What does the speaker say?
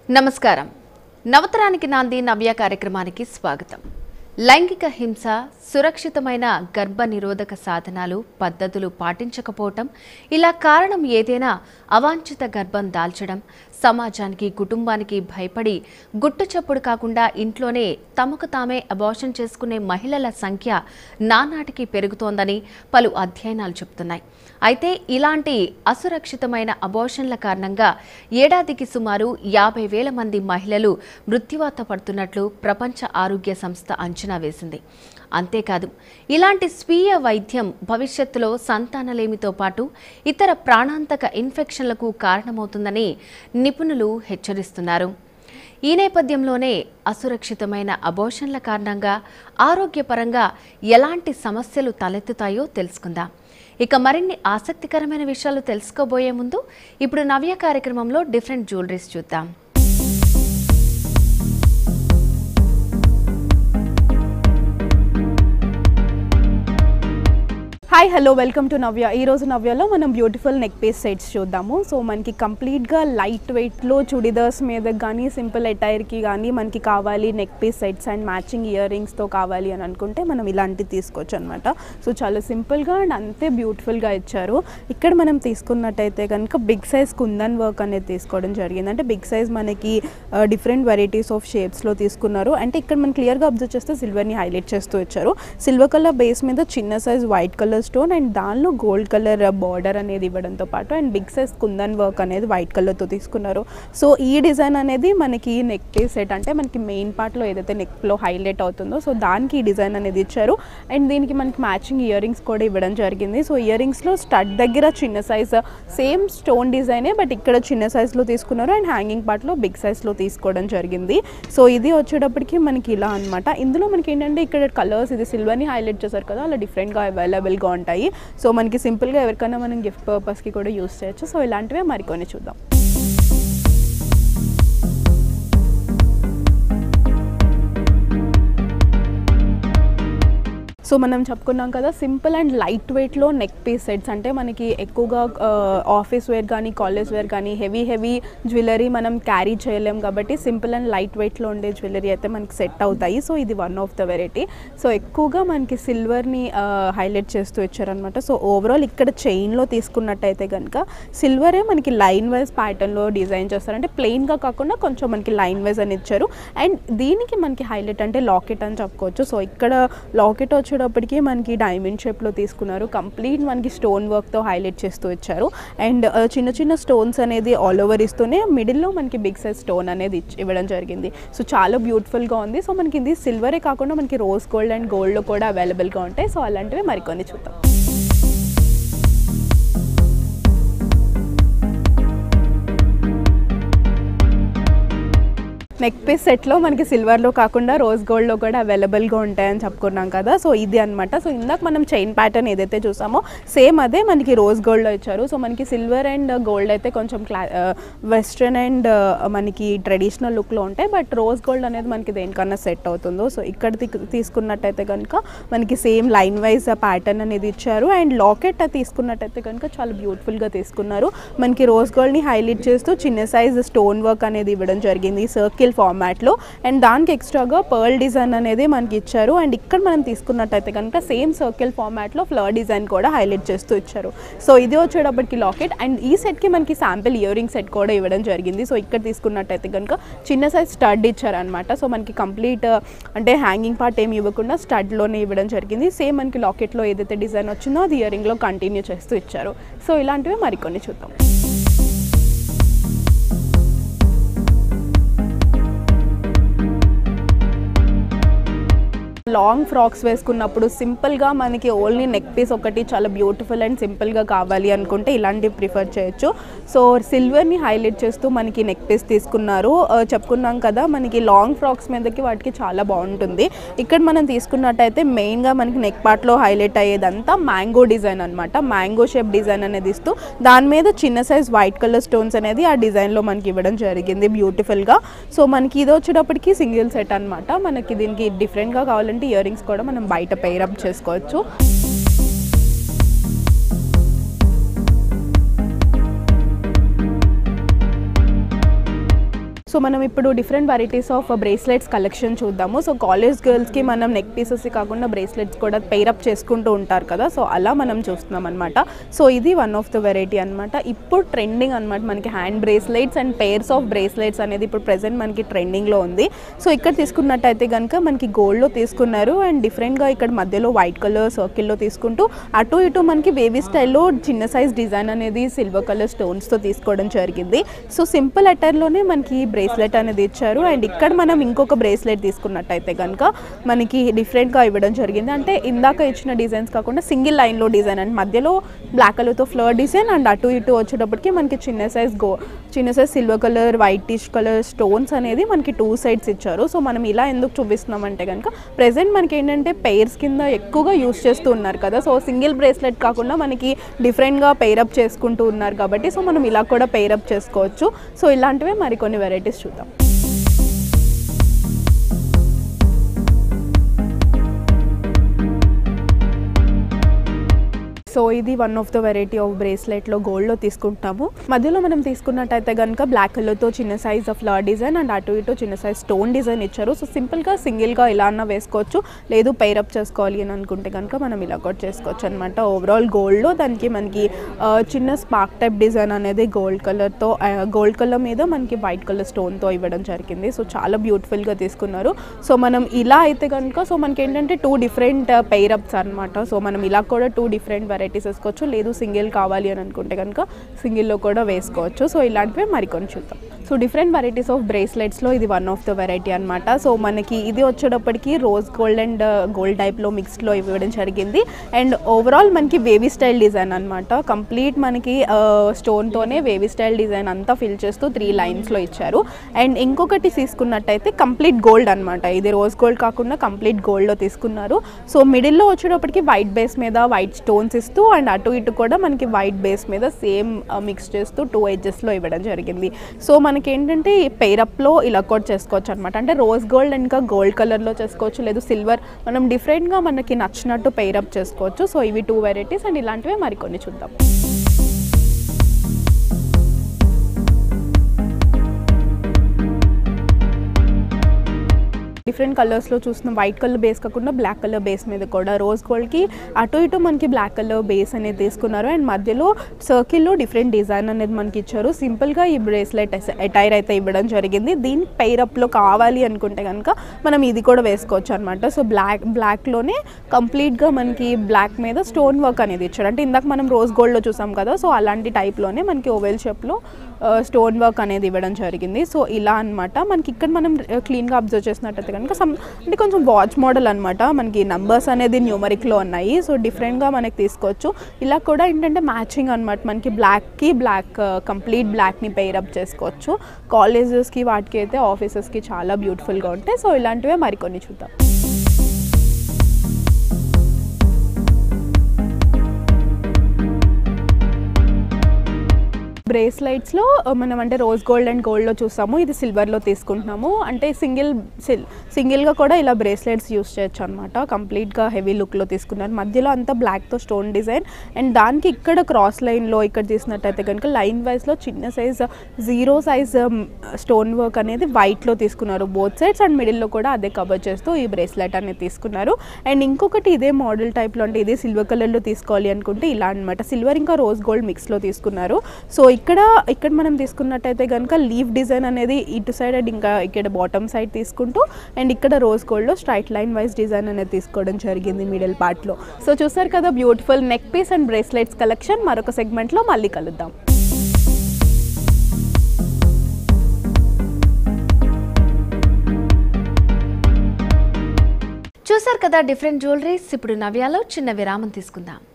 నమస్కారం నవతరానికి నాంది నవ్య కార్యక్రమానికి స్వాగతం లైంగిక హింస సురక్షితమైన గర్భ నిరోధక సాధనాలు పద్ధతులు పాటించకపోవటం ఇలా కారణం ఏదైనా అవాంఛిత గర్భం దాల్చడం సమాజానికి కుటుంబానికి భయపడి గుట్టు చప్పుడు కాకుండా ఇంట్లోనే తమకు తామే అబార్షన్ చేసుకునే మహిళల సంఖ్య నానాటికి పెరుగుతోందని పలు అధ్యయనాలు చెబుతున్నాయి అయితే ఇలాంటి అసురక్షితమైన అబార్షన్ల కారణంగా ఏడాదికి సుమారు యాభై వేల మంది మహిళలు మృత్యువాత పడుతున్నట్లు ప్రపంచ ఆరోగ్య సంస్థ అంచనా వేసింది అంతేకాదు ఇలాంటి స్వీయ వైద్యం భవిష్యత్తులో సంతానలేమితో పాటు ఇతర ప్రాణాంతక ఇన్ఫెక్షన్లకు కారణమవుతుందని నిపుణులు హెచ్చరిస్తున్నారు ఈ నేపథ్యంలోనే అసురక్షితమైన అబోషన్ల కారణంగా ఆరోగ్యపరంగా ఎలాంటి సమస్యలు తలెత్తుతాయో తెలుసుకుందాం ఇక మరిన్ని ఆసక్తికరమైన విషయాలు తెలుసుకోబోయే ముందు ఇప్పుడు నవ్య కార్యక్రమంలో డిఫరెంట్ జ్యువెలరీస్ చూద్దాం hi hello welcome to Navya ఈ రోజు నవ్యలో మనం బ్యూటిఫుల్ నెక్ పీస్ సెట్స్ చూద్దాము సో మనకి కంప్లీట్గా లైట్ వెయిట్లో చుడిదార్స్ మీద కానీ సింపుల్ అటైర్కి కానీ మనకి కావాలి neck piece sets and matching ear రింగ్స్తో కావాలి అని అనుకుంటే మనం ఇలాంటివి తీసుకోవచ్చు అనమాట సో చాలా సింపుల్గా అండ్ అంతే బ్యూటిఫుల్గా ఇచ్చారు ఇక్కడ మనం తీసుకున్నట్టయితే కనుక బిగ్ సైజ్ కుందన్ వర్క్ అనేది తీసుకోవడం జరిగింది అంటే బిగ్ సైజ్ మనకి డిఫరెంట్ వెరైటీస్ ఆఫ్ షేప్స్లో తీసుకున్నారు అంటే ఇక్కడ మనం క్లియర్గా అబ్జర్వ్ చేస్తే సిల్వర్ని హైలైట్ చేస్తూ ఇచ్చారు సిల్వర్ కలర్ బేస్ మీద చిన్న size white colour stone and దానిలో గోల్డ్ కలర్ బార్డర్ అనేది ఇవ్వడంతో పాటు and big size kundan work అనేది వైట్ కలర్తో తీసుకున్నారు సో ఈ డిజైన్ అనేది మనకి నెక్ పీస్ సెట్ అంటే మనకి మెయిన్ పార్ట్లో ఏదైతే నెక్లో హైలైట్ అవుతుందో సో దానికి ఈ డిజైన్ అనేది ఇచ్చారు అండ్ దీనికి మనకి మ్యాచింగ్ ఇయర్ రింగ్స్ కూడా ఇవ్వడం జరిగింది సో ఇయర్ రింగ్స్లో స్టడ్ దగ్గర చిన్న సైజ్ సేమ్ స్టోన్ డిజైనే బట్ ఇక్కడ చిన్న సైజ్లో తీసుకున్నారు అండ్ హ్యాంగింగ్ పార్ట్లో బిగ్ సైజ్లో తీసుకోవడం జరిగింది సో ఇది వచ్చేటప్పటికి మనకి ఇలా అనమాట ఇందులో మనకి ఏంటంటే ఇక్కడ కలర్స్ ఇది సిల్వర్ని హైలైట్ చేశారు కదా అలా డిఫరెంట్గా అవైలబుల్గా ఉంటాయి సో మనకి సింపుల్గా ఎవరికైనా మనం గిఫ్ట్ పర్పస్కి కూడా యూస్ చేయొచ్చు సో ఇలాంటివే మరికొన్ని చూద్దాం సో మనం చెప్పుకున్నాం కదా సింపుల్ అండ్ లైట్ వెయిట్లో నెక్ పీస్ సెట్స్ అంటే మనకి ఎక్కువగా ఆఫీస్ వేర్ కానీ కాలేజ్ వేర్ కానీ హెవీ హెవీ జ్యువెలరీ మనం క్యారీ చేయలేం కాబట్టి సింపుల్ అండ్ లైట్ వెయిట్లో ఉండే జ్యువెలరీ అయితే మనకి సెట్ అవుతాయి సో ఇది one of the variety so ఎక్కువగా మనకి సిల్వర్ని హైలైట్ చేస్తూ ఇచ్చారనమాట సో ఓవరాల్ ఇక్కడ చైన్లో తీసుకున్నట్టయితే కనుక సిల్వరే మనకి లైన్ వైజ్ ప్యాటర్న్లో డిజైన్ చేస్తారు అంటే ప్లెయిన్గా కాకుండా కొంచెం మనకి లైన్ వైజ్ అని ఇచ్చారు అండ్ దీనికి మనకి హైలైట్ అంటే లాకెట్ అని చెప్పుకోవచ్చు సో ఇక్కడ లాకెట్ వచ్చేటప్పటికి మనకి డైమండ్ షేప్లో తీసుకున్నారు కంప్లీట్ మనకి స్టోన్ వర్క్తో హైలైట్ చేస్తూ ఇచ్చారు అండ్ చిన్న చిన్న స్టోన్స్ అనేది ఆల్ ఓవర్ ఇస్తూనే మిడిల్లో మనకి బిగ్ సైజ్ స్టోన్ అనేది ఇచ్చి- ఇవ్వడం జరిగింది సో చాలా బ్యూటిఫుల్గా ఉంది సో మనకి ఇది సిల్వరే కాకుండా మనకి రోజ్ గోల్డ్ అండ్ గోల్డ్లో కూడా అవైలబుల్గా ఉంటాయి సో అలాంటివి మరికొన్ని చూద్దాం నెక్ పీస్ సెట్లో మనకి సిల్వర్లో కాకుండా రోజ్ గోల్డ్లో కూడా అవైలబుల్గా ఉంటాయని చెప్పుకున్నాం కదా సో ఇది అనమాట సో ఇందాక మనం చైన్ ప్యాటర్న్ ఏదైతే చూసామో సేమ్ అదే మనకి రోజ్ గోల్డ్లో ఇచ్చారు సో మనకి సిల్వర్ అండ్ గోల్డ్ అయితే కొంచెం క్లా వెస్ట్రన్ అండ్ మనకి ట్రెడిషనల్ లుక్లో ఉంటాయి బట్ రోజ్ గోల్డ్ అనేది మనకి దేనికన్నా సెట్ అవుతుందో సో ఇక్కడ తీ- తీసుకున్నట్టయితే కనుక మనకి సేమ్ లైన్ వైజ్ ప్యాటర్న్ అనేది ఇచ్చారు అండ్ లాకెట్ తీసుకున్నట్టయితే కనుక చాలా బ్యూటిఫుల్గా తీసుకున్నారు మనకి రోజ్ గోల్డ్ని హైలైట్ చేస్తూ చిన్న సైజ్ స్టోన్ వర్క్ అనేది ఇవ్వడం జరిగింది సర్కిల్ ఫార్మాట్లో అండ్ దానికి ఎక్స్ట్రాగా పర్ల్ డిజైన్ అనేది మనకి ఇచ్చారు అండ్ ఇక్కడ మనం తీసుకున్నట్టయితే కనుక సేమ్ సర్కిల్ ఫార్మాట్లో ఫ్లవర్ డిజైన్ కూడా హైలైట్ చేస్తూ ఇచ్చారు సో ఇది వచ్చేటప్పటికి లాకెట్ అండ్ ఈ సెట్కి మనకి శాంపిల్ ఇయర్ రింగ్ సెట్ కూడా ఇవ్వడం జరిగింది సో ఇక్కడ తీసుకున్నట్టయితే కనుక చిన్న సైజ్ స్టడ్ ఇచ్చారనమాట సో మనకి కంప్లీట్ అంటే హ్యాంగింగ్ పార్ట్ ఏమి ఇవ్వకుండా స్టడ్లోనే ఇవ్వడం జరిగింది సేమ్ మనకి లాకెట్లో ఏదైతే డిజైన్ వచ్చిందో అది ఇయర్ రింగ్లో కంటిన్యూ చేస్తూ ఇచ్చారు సో ఇలాంటివి మరికొన్ని చూద్దాం లాంగ్ ఫ్రాక్స్ వేసుకున్నప్పుడు సింపుల్గా మనకి ఓన్లీ నెక్ పీస్ ఒకటి చాలా బ్యూటిఫుల్ అండ్ సింపుల్గా కావాలి అనుకుంటే ఇలాంటివి ప్రిఫర్ చేయొచ్చు సో సిల్వర్ని హైలైట్ చేస్తూ మనకి నెక్ పీస్ తీసుకున్నారు ఆ, చెప్పుకున్నాం కదా మనకి లాంగ్ ఫ్రాక్స్ మీదకి వాటికి చాలా బాగుంటుంది ఇక్కడ మనం తీసుకున్నట్టయితే మెయిన్గా మనకి నెక్ పార్ట్లో హైలైట్ అయ్యేదంతా మ్యాంగో డిజైన్ అనమాట మ్యాంగో షేప్ డిజైన్ అనేది ఇస్తూ దాని మీద చిన్న సైజ్ వైట్ కలర్ స్టోన్స్ అనేది ఆ డిజైన్లో మనకి ఇవ్వడం జరిగింది బ్యూటిఫుల్గా సో మనకి ఇది వచ్చేటప్పటికి సింగిల్ సెట్ అనమాట మనకి దీనికి డిఫరెంట్గా కావాలంటే ఇయర్ రింగ్స్ కూడా మనం బయట పేరప్ చేసుకోవచ్చు సో మనం ఇప్పుడు different varieties of bracelets collection చూద్దాము సో కాలేజ్ గర్ల్స్కి మనం నెక్ పీసెస్ కాకుండా బ్రేస్లెట్స్ కూడా పెయిరప్ చేసుకుంటూ ఉంటారు కదా సో అలా మనం చూస్తున్నాం అనమాట సో ఇది వన్ ఆఫ్ ద వెరైటీ అనమాట ఇప్పుడు ట్రెండింగ్ అనమాట మనకి hand bracelets and pairs of bracelets అనేది ఇప్పుడు ప్రెసెంట్ మనకి ట్రెండింగ్లో ఉంది సో ఇక్కడ తీసుకున్నట్టయితే కనుక మనకి గోల్డ్లో తీసుకున్నారు అండ్ డిఫరెంట్గా ఇక్కడ మధ్యలో వైట్ కలర్ సర్కిల్లో తీసుకుంటూ అటు ఇటు మనకి వేవీ స్టైల్లో చిన్న సైజ్ డిజైన్ అనేది సిల్వర్ కలర్ స్టోన్స్తో తీసుకోవడం జరిగింది సో సింపుల్ అటర్లోనే మనకి బ్రేస్లెట్ అనేది ఇచ్చారు అండ్ ఇక్కడ మనం ఇంకొక బ్రేస్లెట్ తీసుకున్నట్టయితే కనుక మనకి డిఫరెంట్గా ఇవ్వడం జరిగింది అంటే ఇందాక ఇచ్చిన డిజైన్స్ కాకుండా సింగిల్ లైన్లో డిజైన్ అండ్ మధ్యలో బ్లాక్ కలర్తో ఫ్లవర్ డిజైన్ అండ్ అటు ఇటు వచ్చేటప్పటికి మనకి చిన్న సైజ్ గో చిన్న size silver colour whitish colour stones అనేది మనకి టూ సైడ్స్ ఇచ్చారు సో మనం ఇలా ఎందుకు చూపిస్తున్నామంటే కనుక ప్రెసెంట్ మనకి ఏంటంటే పెయిర్స్ కింద ఎక్కువగా యూస్ చేస్తూ ఉన్నారు కదా సో సింగిల్ బ్రేస్లెట్ కాకుండా మనకి డిఫరెంట్గా పెయిరప్ చేసుకుంటూ ఉన్నారు కాబట్టి సో మనం ఇలా కూడా పెయిరప్ చేసుకోవచ్చు సో ఇలాంటివే మరికొన్ని వెరైటీస్ చూద్దాం సో ఇది one of the variety of బ్రేస్లెట్లో గోల్డ్లో తీసుకుంటాము మధ్యలో మనం తీసుకున్నట్టయితే కనుక బ్లాక్ కలర్తో చిన్న size of flower design and అటు ఇటు చిన్న సైజ్ స్టోన్ డిజైన్ ఇచ్చారు సో సింపుల్గా సింగిల్గా ఇలా అన్న వేసుకోవచ్చు లేదు పైరప్ చేసుకోవాలి అని అనుకుంటే కనుక మనం ఇలా కూడా చేసుకోవచ్చు అనమాట ఓవరాల్ గోల్డ్లో దానికి మనకి ఆ, చిన్న స్పార్క్ టైప్ డిజైన్ అనేది గోల్డ్ కలర్తో గోల్డ్ కలర్ మీద మనకి వైట్ కలర్ స్టోన్తో ఇవ్వడం జరిగింది సో చాలా బ్యూటిఫుల్గా తీసుకున్నారు సో మనం ఇలా అయితే కనుక సో మనకి ఏంటంటే టూ డిఫరెంట్ పెయిరప్స్ అనమాట సో మనం ఇలా కూడా టూ డిఫరెంట్ వెరైటీస్ వేసుకోవచ్చు లేదు సింగిల్ కావాలి అని అనుకుంటే కనుక సింగిల్లో కూడా వేసుకోవచ్చు సో ఇలాంటివి మరికొన్ని చూద్దాం సో డిఫరెంట్ వెరైటీస్ ఆఫ్ బ్రేస్లెట్స్లో ఇది వన్ ఆఫ్ ద వెరైటీ అనమాట సో మనకి ఇది వచ్చేటప్పటికి రోజ్ గోల్డ్ అండ్ గోల్డ్ టైప్లో మిక్స్డ్లో ఇవ్వడం జరిగింది అండ్ ఓవరాల్ మనకి వేవీ స్టైల్ డిజైన్ అనమాట కంప్లీట్ మనకి స్టోన్తోనే వేవీ స్టైల్ డిజైన్ అంతా ఫిల్ చేస్తూ త్రీ లైన్స్లో ఇచ్చారు అండ్ ఇంకొకటి తీసుకున్నట్టయితే కంప్లీట్ గోల్డ్ అనమాట ఇది రోజ్ గోల్డ్ కాకుండా కంప్లీట్ గోల్డ్లో తీసుకున్నారు సో మిడిల్లో వచ్చేటప్పటికి వైట్ బేస్ మీద వైట్ స్టోన్స్ ఇస్తూ అండ్ అటు ఇటు కూడా మనకి వైట్ బేస్ మీద సేమ్ మిక్స్ చేస్తూ టూ ఎడ్జెస్లో ఇవ్వడం జరిగింది సో మనకి ఏంటంటే ఈ పేరప్లో ఇలా కూడా చేసుకోవచ్చు అనమాట అంటే రోజ్ గోల్డ్ ఇంకా గోల్డ్ కలర్లో చేసుకోవచ్చు లేదు సిల్వర్ మనం డిఫరెంట్గా మనకి నచ్చినట్టు పేరప్ చేసుకోవచ్చు సో ఇవి టూ వెరైటీస్ అండ్ ఇలాంటివి మరికొన్ని చూద్దాం డిఫరెంట్ కలర్స్లో చూస్తున్నాం వైట్ కలర్ బేస్ కాకుండా బ్లాక్ కలర్ బేస్ మీద కూడా రోజ్ గోల్డ్కి అటు ఇటు మనకి బ్లాక్ కలర్ బేస్ అనేది తీసుకున్నారు అండ్ మధ్యలో సర్కిల్లో డిఫరెంట్ డిజైన్ అనేది మనకి ఇచ్చారు సింపుల్గా ఈ బ్రేస్లెట్ అటైర్ అయితే ఇవ్వడం జరిగింది దీని పైరప్లో కావాలి అనుకుంటే కనుక మనం ఇది కూడా వేసుకోవచ్చు అనమాట సో బ్లాక్ బ్లాక్లోనే కంప్లీట్గా మనకి బ్లాక్ మీద స్టోన్ వర్క్ అనేది ఇచ్చాడు అంటే ఇందాక మనం రోజ్ గోల్డ్లో చూసాం కదా సో అలాంటి టైప్లోనే మనకి ఓవెల్ షేప్లో స్టోన్ వర్క్ అనేది ఇవ్వడం జరిగింది సో ఇలా అనమాట మనకి ఇక్కడ మనం క్లీన్గా అబ్జర్వ్ చేసినట్టయితే కనుక సమ్ అంటే కొంచెం వాచ్ మోడల్ అనమాట మనకి నంబర్స్ అనేది న్యూమరిక్లో ఉన్నాయి సో డిఫరెంట్గా మనకి తీసుకోవచ్చు ఇలా కూడా ఏంటంటే మ్యాచింగ్ అనమాట మనకి బ్లాక్కి బ్లాక్ కంప్లీట్ బ్లాక్ని పెయిరప్ చేసుకోవచ్చు కాలేజెస్కి వాటికి అయితే ఆఫీసెస్కి చాలా బ్యూటిఫుల్గా ఉంటాయి సో ఇలాంటివే మరికొన్ని చూద్దాం బ్రేస్లైట్స్లో మనం అంటే రోజ్ గోల్డ్ అండ్ గోల్డ్లో చూస్తాము ఇది సిల్వర్లో తీసుకుంటున్నాము అంటే సింగిల్ సిల్ సింగిల్గా కూడా ఇలా బ్రేస్లెట్స్ యూస్ చేయొచ్చు అనమాట కంప్లీట్గా హెవీ లుక్లో తీసుకున్నారు మధ్యలో అంతా బ్లాక్తో స్టోన్ డిజైన్ అండ్ దానికి ఇక్కడ క్రాస్ లైన్లో ఇక్కడ తీసినట్టయితే కనుక లైన్ వైజ్లో చిన్న size zero size stone work అనేది వైట్లో తీసుకున్నారు బోత్ సైడ్స్ అండ్ మిడిల్లో కూడా అదే కవర్ చేస్తూ ఈ బ్రేస్లెట్ అనేది తీసుకున్నారు అండ్ ఇంకొకటి ఇదే మోడల్ టైప్లో అంటే ఇదే సిల్వర్ కలర్లో తీసుకోవాలి అనుకుంటే ఇలా అనమాట సిల్వర్ ఇంకా రోజ్ గోల్డ్ మిక్స్లో తీసుకున్నారు సో ఇక్కడ ఇక్కడ మనం తీసుకున్నట్టయితే కనుక లీఫ్ డిజైన్ అనేది ఇటు సైడ్ అండ్ ఇంకా ఇక్కడ బాటమ్ సైడ్ తీసుకుంటూ అండ్ ఇక్కడ రోజ్ గోల్డ్లో స్ట్రైట్ లైన్ వైజ్ డిజైన్ అనేది తీసుకోవడం జరిగింది మిడిల్ పార్ట్లో సో చూసారు కదా beautiful neck piece and bracelets collection మరొక సెగ్మెంట్లో మళ్ళీ కలుద్దాం చూసారు కదా డిఫరెంట్ జ్యువెలరీస్ ఇప్పుడు నవ్యాలో చిన్న విరామం తీసుకుందాం